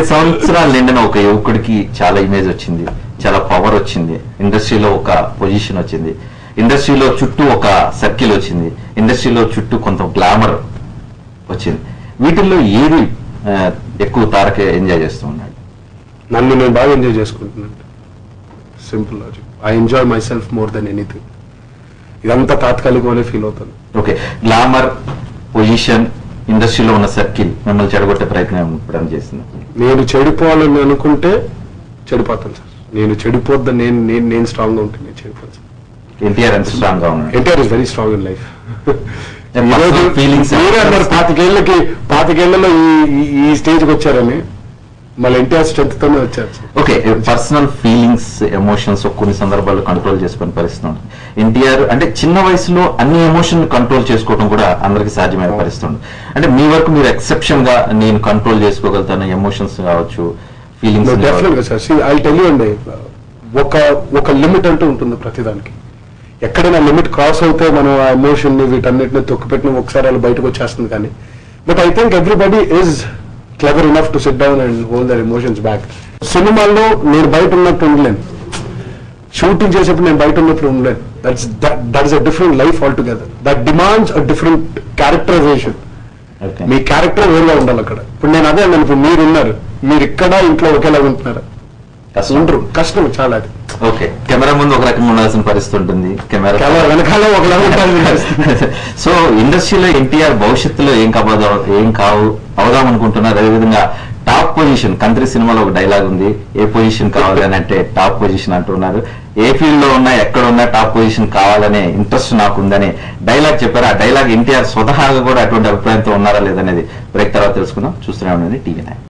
ఐదు సంవత్సరాలు నిండిన ఒక యువకుడికి చాలా ఇమేజ్ వచ్చింది చాలా పవర్ వచ్చింది ఇండస్ట్రీలో ఒక పొజిషన్ వచ్చింది ఇండస్ట్రీలో చుట్టూ ఒక సర్కిల్ వచ్చింది ఇండస్ట్రీలో చుట్టూ కొంత గ్లామర్ వచ్చింది వీటిల్లో ఏది ఆ, ఎక్కువ తారక ఎంజాయ్ చేస్తూ ఉన్నాడు నన్ను నేను బాగా ఎంజాయ్ చేసుకుంటున్నాను simple logic I enjoy myself more than anything ఇదంతా తాత్కాలికమనే ఫీల్ అవుతాను ఓకే గ్లామర్ పొజిషన్ ఇండస్ట్రీలో ఉన్న సర్కిల్ మిమ్మల్ని చెడగొట్టే ప్రయత్నం ఎప్పుడైనా చేసింది నేను చెడిపోవాలని అనుకుంటే చెడిపోతాను సార్ నేను చెడిపోద్దా నేను నేను నేను స్ట్రాంగ్ గా ఉంటే నేను చెడిపోతాను సార్ ఎన్టీఆర్ ఎంత స్ట్రాంగ్ గా ఉన్నాడు NTR is very strong in life And personal feelings and- మీరే అన్నారు పాతికేళ్లకి పాతికేళ్లలో ఈ ఈ- ఈ స్టేజ్కి వచ్చారని మళ్ళీ ఎన్టీఆర్ స్ట్రెంత్ తోనే వచ్చారు sir okay personal feelings emotions కొన్ని సందర్భాల్లో కంట్రోల్ చేసుకునే పరిస్థితి ఉంటుంది ఎన్టీఆర్ అంటే చిన్న వయసులో అన్ని ఎమోషన్ కంట్రోల్ చేసుకోవడం కూడా అందరికి సాధ్యమయ్యే పరిస్థితి ఉంది అంటే మీ వరకు మీరు ఎక్సెప్షన్ గా నేను కంట్రోల్ చేసుకోగలుగుతాను ఎమోషన్స్ కావచ్చు ఫీలింగ్స్ డెఫినెట్ గా సార్ ఐ టెల్ యూ అండి ఒక ఒక లిమిట్ అంటూ ఉంటుంది ప్రతిదానికి ఎక్కడైనా లిమిట్ క్రాస్ అవుతే మనం ఆ ఎమోషన్ ని వీటన్నిటిని తొక్కిపెట్టిన ఒకసారి అలా బయటకు వచ్చేస్తుంది కానీ but I think everybody is clever enough to sit down and hold their emotions back సినిమాల్లో నేను బయట ఉన్నట్టు ఉండలేను షూటింగ్ చేసేప్పుడు నేను బయట ఉన్నప్పుడు ఉండలేను that's that is a different life altogether that demands a different characterization okay మీ క్యారెక్టర్ వేరుగా ఉండాలి అక్కడ ఇప్పుడు నేను అదే అన్నాను ఇప్పుడు మీరు ఉన్నారు మీరు ఇక్కడ ఇంట్లో ఒకేలా ఉంటున్నారు ఉండరు కష్టం చాలా అది ఓకే కెమెరా ముందు ఒక రకంగా ఉండాల్సిన పరిస్థితి ఉంటుంది కెమెరా కెమెరా వెనకాల ఒకలా ఉండాలి సో ఇండస్ట్రీలో ఎన్టీఆర్ భవిష్యత్తులో ఏం కాబోదా ఏం కావు అవుదాం అనుకుంటున్నారు అదేవిధంగా టాప్ పొజిషన్ కంట్రీ సినిమాలో ఒక డైలాగ్ ఉంది ఏ పొజిషన్ కావాలి అని అంటే టాప్ పొజిషన్ అంటున్నారు ఏ ఫీల్డ్ లో ఉన్నా ఎక్కడ ఉన్నా టాప్ పొజిషన్ కావాలనే ఇంట్రెస్ట్ నాకు ఉందని డైలాగ్ చెప్పారు ఆ డైలాగ్ ఎన్టీఆర్ స్వతహాగా కూడా అటువంటి అభిప్రాయంతో ఉన్నారా లేదనేది బ్రేక్ తర్వాత తెలుసుకుందాం చూస్తూనే ఉండండి టీవీ నైన్